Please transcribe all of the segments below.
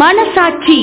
மனசாட்சி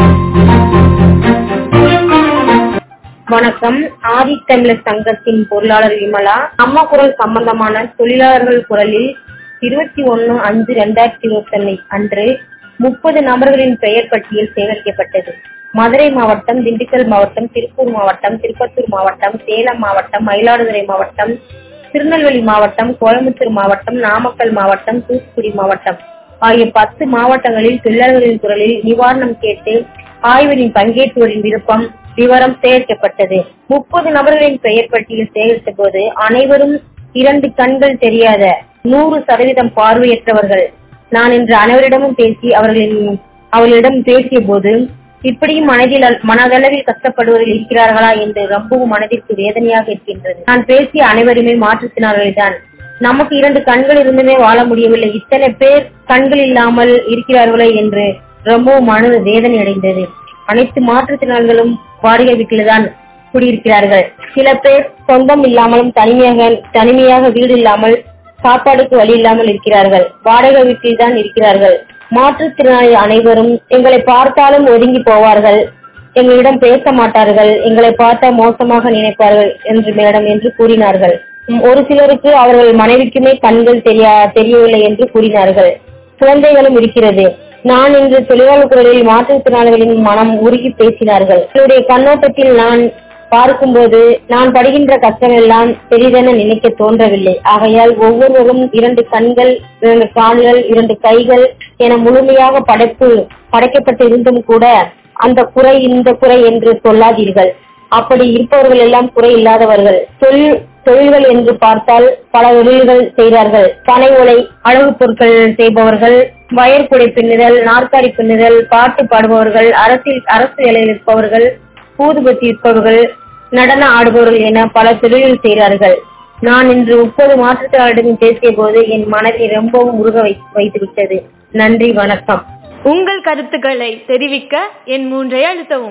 வணக்கம் ஆதித்தமிழர் சங்கத்தின் பொருளாளர் விமலா அம்மா குரல் சம்பந்தமான தொழிலாளர்கள் குரலில் இருபத்தி ஒன்னு அஞ்சு ரெண்டாயிரத்தி இருபத்தி ஒன்னு அன்று முப்பது நபர்களின் பெயர் பட்டியல் சேகரிக்கப்பட்டது மதுரை மாவட்டம் திண்டுக்கல் மாவட்டம் திருப்பூர் மாவட்டம் திருப்பத்தூர் மாவட்டம் சேலம் மாவட்டம் மயிலாடுதுறை மாவட்டம் திருநெல்வேலி மாவட்டம் கோயம்புத்தூர் மாவட்டம் நாமக்கல் மாவட்டம் தூத்துக்குடி மாவட்டம் ஆகிய பத்து மாவட்டங்களில் தொழிலாளர்களின் குரலில் நிவாரணம் கேட்டு ஆய்வினில் பங்கேற்போரின் விருப்பம் விவரம் சேகரிக்கப்பட்டது முப்பது நபர்களின் பெயர் பட்டியல் சேகரித்த போது அனைவரும் இரண்டு கண்கள் தெரியாத நூறு சதவீதம் பார்வையற்றவர்கள் நான் இன்று அனைவரிடமும் பேசி அவர்களின் அவர்களிடம் பேசிய போது இப்படியும் மனதில் மனதளவில் கஷ்டப்படுவர்கள் இருக்கிறார்களா என்று ரொம்பவும் மனதிற்கு வேதனையாக இருக்கின்றது நான் பேசிய அனைவருமே மாற்றுத்திறனாளிகள் நமக்கு இரண்டு கண்கள் இருந்துமே வாழ முடியவில்லை இத்தனை பேர் கண்கள் இல்லாமல் இருக்கிறார்களே என்று ரொம்பவும் மன வேதனை அடைந்தது அனைத்து மாற்றுத்திறனாளிகளும் வாடகை வீட்டில்தான் குடியிருக்கிறார்கள் சில பேர் சொந்தம் இல்லாமலும் தனிமையாக தனிமையாக வீடு இல்லாமல் சாப்பாடுக்கு வழி இல்லாமல் இருக்கிறார்கள் வாடகை வீட்டில் தான் இருக்கிறார்கள் மாற்றுத்திறனாளி அனைவரும் எங்களை பார்த்தாலும் ஒதுங்கி போவார்கள் எங்களிடம் பேச மாட்டார்கள் எங்களை பார்த்தா மோசமாக நினைப்பார்கள் என்று மேடம் என்று கூறினார்கள் ஒரு சிலருக்கு அவர்கள் மனைவிக்குமே கண்கள் தெரியா தெரியவில்லை என்று கூறினார்கள் குழந்தைகளும் இருக்கிறது நான் இன்று தொழிலாளர் குரலில் மாற்றுத்திறனாளிகளின் மனம் உருகி பேசினார்கள் என்னுடைய கண்ணோட்டத்தில் நான் பார்க்கும்போது நான் படுகின்ற கஷ்டம் எல்லாம் பெரிதென நினைக்க தோன்றவில்லை ஆகையால் ஒவ்வொருவரும் இரண்டு கண்கள் இரண்டு கால்கள் இரண்டு கைகள் என முழுமையாக படைப்பு படைக்கப்பட்டு இருந்தும் கூட அந்த குறை இந்த குறை என்று சொல்லாதீர்கள் அப்படி இருப்பவர்கள் எல்லாம் குறை இல்லாதவர்கள் தொழில் தொழில்கள் என்று பார்த்தால் பல தொழில்கள் செய்கிறார்கள் பனை உலை அழகு பொருட்கள் செய்பவர்கள் வயற்குடை பின்னுதல் நாற்காலி பின்னுதல் பாட்டு பாடுபவர்கள் அரசியல் அரசு வேலையில் இருப்பவர்கள் ஊதுபத்தி இருப்பவர்கள் நடன ஆடுபவர்கள் என பல தொழில்கள் செய்கிறார்கள் நான் இன்று முப்பது மாற்றுத்திறனாளிடம் பேசிய போது என் மனதை ரொம்பவும் உருக வைத்துவிட்டது நன்றி வணக்கம் உங்கள் கருத்துக்களை தெரிவிக்க என் மூன்றை அழுத்தவும்